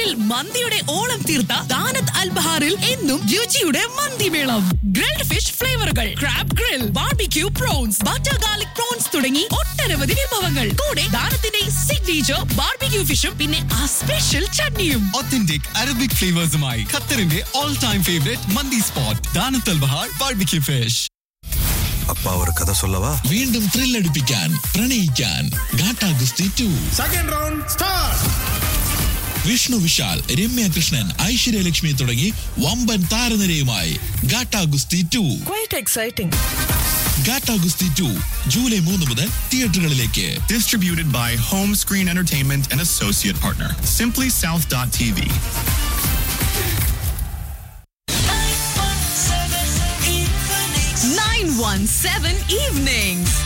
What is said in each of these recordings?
ഖത്തറിൽ മന്തിയുടെ ഓളം തീർത്ത ദാനത്ത് അൽബഹാറിൽ എന്നും രുചിയുടെ മന്തിമേളം ഗ്രിൽഡ് ഫിഷ് ഫ്ലേവറുകൾ crab grill barbecue prawns butter garlic prawns തുടങ്ങി ഒട്ടനവധി വിഭവങ്ങൾ കൂടെ ദാനത്തിന്റെ സിഗ്നേച്ചർ ബാർബിക്യൂ ഫിഷും പിന്നെ ആ സ്പെഷ്യൽ ചട്നിയും Authentic Arabic flavors-മായി ഖത്തറിന്റെ all time favorite മന്തി spot Danat al Bahar barbecue fish அப்பா ஒரு கதை சொல்லவா വീണ്ടും ത്രില്ലടിപ്പിക്കാൻ പ്രണയിക്കാൻ Gatta Kusthi two second round start Vishnu Vishal Ramya Krishnan Aishwaryalakshmi തുടങ്ങി വമ്പൻ താരനിരയുമായി Gatta Kusthi to quite exciting Gatta Kusthi to July മൂന്ന് മുതൽ തിയേറ്ററുകളിലേക്ക് Distributed by Home Screen Entertainment and associate partner, simplysouth.tv. Nine one seven evening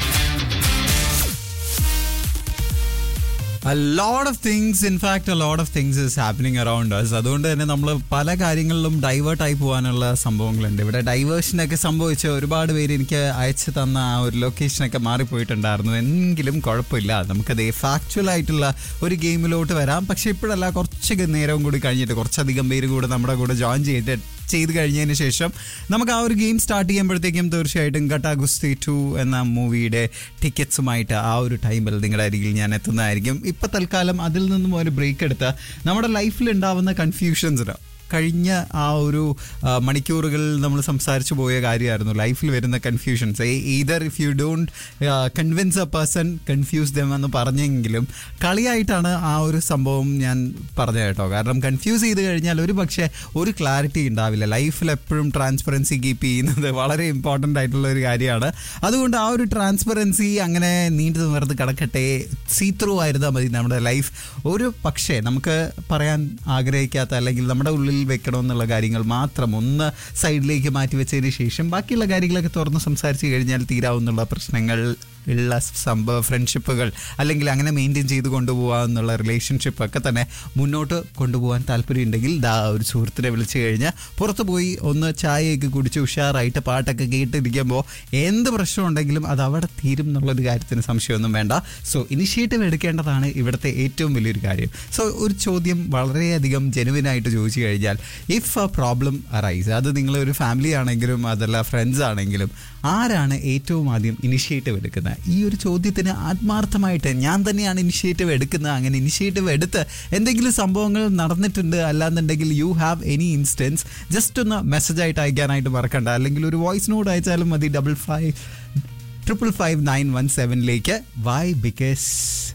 A lot of things, in fact, a lot of things is happening around us. അതുകൊണ്ട് തന്നെ നമ്മൾ പല കാര്യങ്ങളിലും divert ആയി പോകാനുള്ള സംഭവങ്ങളുണ്ട് ഇവിടെ ഡൈവേർഷനൊക്കെ സംഭവിച്ച ഒരുപാട് പേര് എനിക്ക് അയച്ചു തന്ന ആ ഒരു ലൊക്കേഷനൊക്കെ മാറിപ്പോയിട്ടുണ്ടായിരുന്നു എങ്കിലും കുഴപ്പമില്ല നമുക്കത് ഫാക്ച്വൽ ആയിട്ടുള്ള ഒരു ഗെയിമിലോട്ട് വരാം പക്ഷെ ഇപ്പോഴല്ല കുറച്ച് നേരവും കൂടി കഴിഞ്ഞിട്ട് കുറച്ചധികം പേര് കൂടെ നമ്മുടെ കൂടെ ജോയിൻ ചെയ്തിട്ട് ചെയ്ത് കഴിഞ്ഞതിന് ശേഷം നമുക്ക് ആ ഒരു ഗെയിം സ്റ്റാർട്ട് ചെയ്യുമ്പോഴത്തേക്കും തീർച്ചയായിട്ടും ഗട്ടാ ഗുസ്തി ടു എന്ന മൂവിയുടെ ടിക്കറ്റ്സുമായിട്ട് ആ ഒരു ടൈമിൽ നിങ്ങളുടെ അരികിൽ ഞാൻ എത്തുന്നതായിരിക്കും ഇപ്പം തൽക്കാലം അതിൽ നിന്നും ഒരു ബ്രേക്ക് എടുത്ത് നമ്മുടെ ലൈഫിൽ ഉണ്ടാവുന്ന കൺഫ്യൂഷൻസിന് കഴിഞ്ഞ ആ ഒരു ആ, മണിക്കൂറുകളിൽ നമ്മൾ സംസാരിച്ചു പോയ കാര്യമായിരുന്നു ലൈഫിൽ വരുന്ന confusions either if you don't convince a person confuse them എന്ന് പറഞ്ഞെങ്കിലും കളിയായിട്ടാണ് ആ ഒരു സംഭവം ഞാൻ പറഞ്ഞത് കേട്ടോ കാരണം കൺഫ്യൂസ് ചെയ്ത് കഴിഞ്ഞാൽ ഒരു പക്ഷേ ഒരു ക്ലാരിറ്റി ഉണ്ടാവില്ല ലൈഫിൽ എപ്പോഴും ട്രാൻസ്പെറൻസി കീപ്പ് ചെയ്യുന്നത് വളരെ ഇമ്പോർട്ടൻ്റ് ആയിട്ടുള്ള ഒരു കാര്യമാണ് അതുകൊണ്ട് ആ ഒരു ട്രാൻസ്പെറൻസി അങ്ങനെ നീണ്ടു നിവർന്ന് കിടക്കട്ടെ സീ ത്രൂ ആയിരുന്നാൽ മതി നമ്മുടെ ലൈഫ് ഒരു പക്ഷേ നമുക്ക് പറയാൻ ആഗ്രഹിക്കാത്ത അല്ലെങ്കിൽ നമ്മുടെ ഉള്ളിൽ വെക്കണമെന്നുള്ള കാര്യങ്ങൾ മാത്രം ഒന്ന് സൈഡിലേക്ക് മാറ്റി വെച്ചതിന് ശേഷം ബാക്കിയുള്ള കാര്യങ്ങളൊക്കെ തുറന്ന് സംസാരിച്ച് കഴിഞ്ഞാൽ തീരാവുന്നുള്ള പ്രശ്നങ്ങൾ ഉള്ള സംഭവ ഫ്രണ്ട്ഷിപ്പുകൾ അല്ലെങ്കിൽ അങ്ങനെ മെയിൻറ്റെയിൻ ചെയ്ത് കൊണ്ടുപോകാമെന്നുള്ള റിലേഷൻഷിപ്പ് ഒക്കെ തന്നെ മുന്നോട്ട് കൊണ്ടുപോകാൻ താല്പര്യമുണ്ടെങ്കിൽ ദാ ഒരു സുഹൃത്തിനെ വിളിച്ചു കഴിഞ്ഞാൽ പുറത്ത് പോയി ഒന്ന് ചായയൊക്കെ കുടിച്ച് ഉഷാറായിട്ട് പാട്ടൊക്കെ കേട്ടിരിക്കുമ്പോൾ എന്ത് പ്രശ്നം ഉണ്ടെങ്കിലും അത് അവിടെ തീരും എന്നുള്ളൊരു കാര്യത്തിന് സംശയമൊന്നും വേണ്ട സോ ഇനിഷ്യേറ്റീവ് എടുക്കേണ്ടതാണ് ഇവിടുത്തെ ഏറ്റവും വലിയൊരു കാര്യം സോ ഒരു ചോദ്യം വളരെയധികം ജെനുവിനായിട്ട് ചോദിച്ചു കഴിഞ്ഞാൽ ഇഫ് എ പ്രോബ്ലം അറൈസ് അത് നിങ്ങളൊരു ഫാമിലി ആണെങ്കിലും അതല്ല ഫ്രണ്ട്സ് ആണെങ്കിലും ആരാണ് ഏറ്റവും ആദ്യം ഇനിഷ്യേറ്റീവ് എടുക്കുന്നത് ഈ ഒരു ചോദ്യത്തിന് ആത്മാർത്ഥമായിട്ട് ഞാൻ തന്നെയാണ് ഇനിഷ്യേറ്റീവ് എടുക്കുന്നത് അങ്ങനെ ഇനിഷ്യേറ്റീവ് എടുത്ത് എന്തെങ്കിലും സംഭവങ്ങൾ നടന്നിട്ടുണ്ട് അല്ലാന്നുണ്ടെങ്കിൽ you have any instance just ഒന്ന് മെസ്സേജ് ആയിട്ട് അയക്കാനായിട്ട് മറക്കണ്ട അല്ലെങ്കിൽ ഒരു വോയിസ് നോട്ട് അയച്ചാലും മതി double five triple five nine one സെവനിലേക്ക് വൈ ബിക്കോസ്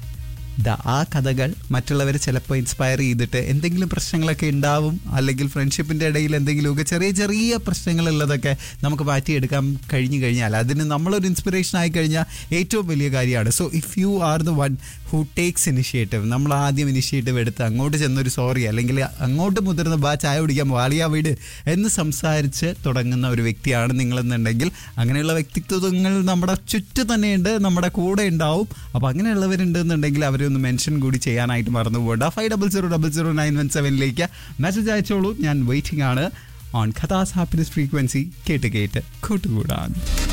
ദ ആ കഥകൾ മറ്റുള്ളവരെ ചിലപ്പോൾ ഇൻസ്പയർ ചെയ്തിട്ട് എന്തെങ്കിലും പ്രശ്നങ്ങളൊക്കെ ഉണ്ടാവും അല്ലെങ്കിൽ ഫ്രണ്ട്ഷിപ്പിൻ്റെ ഇടയിൽ എന്തെങ്കിലുമൊക്കെ ചെറിയ ചെറിയ പ്രശ്നങ്ങളുള്ളതൊക്കെ നമുക്ക് മാറ്റിയെടുക്കാൻ കഴിഞ്ഞു കഴിഞ്ഞാൽ അതിന് നമ്മളൊരു ഇൻസ്പിറേഷൻ ആയി കഴിഞ്ഞാൽ ഏറ്റവും വലിയ കാര്യമാണ് so if you are the one who takes initiative നമ്മൾ ആദ്യം ഇനിഷ്യേറ്റീവ് എടുത്ത് അങ്ങോട്ട് ചെന്നൊരു സോറി അല്ലെങ്കിൽ അങ്ങോട്ട് മുതിർന്ന ബാ ചായ കുടിക്കാൻ വാളിയാ വീട് എന്ന് സംസാരിച്ച് തുടങ്ങുന്ന ഒരു വ്യക്തിയാണ് നിങ്ങളെന്നുണ്ടെങ്കിൽ അങ്ങനെയുള്ള വ്യക്തിത്വങ്ങൾ നമ്മുടെ ചുറ്റും തന്നെയുണ്ട് നമ്മുടെ കൂടെ ഉണ്ടാവും അപ്പോൾ അങ്ങനെയുള്ളവരുണ്ടെന്നുണ്ടെങ്കിൽ അവരെ ഒന്ന് മെൻഷൻ കൂടി ചെയ്യാനായിട്ട് മറന്നു പോകണ്ട five double zero double zero nine one സെവനിലേക്ക് മെസ്സേജ് അയച്ചോളൂ ഞാൻ വെയിറ്റിംഗ് ആണ് ഓൺ ഖതാസ് ഹാപ്പിനെസ് ഫ്രീക്വൻസി കേട്ട് കേട്ട് കൂട്ടുകൂടാൻ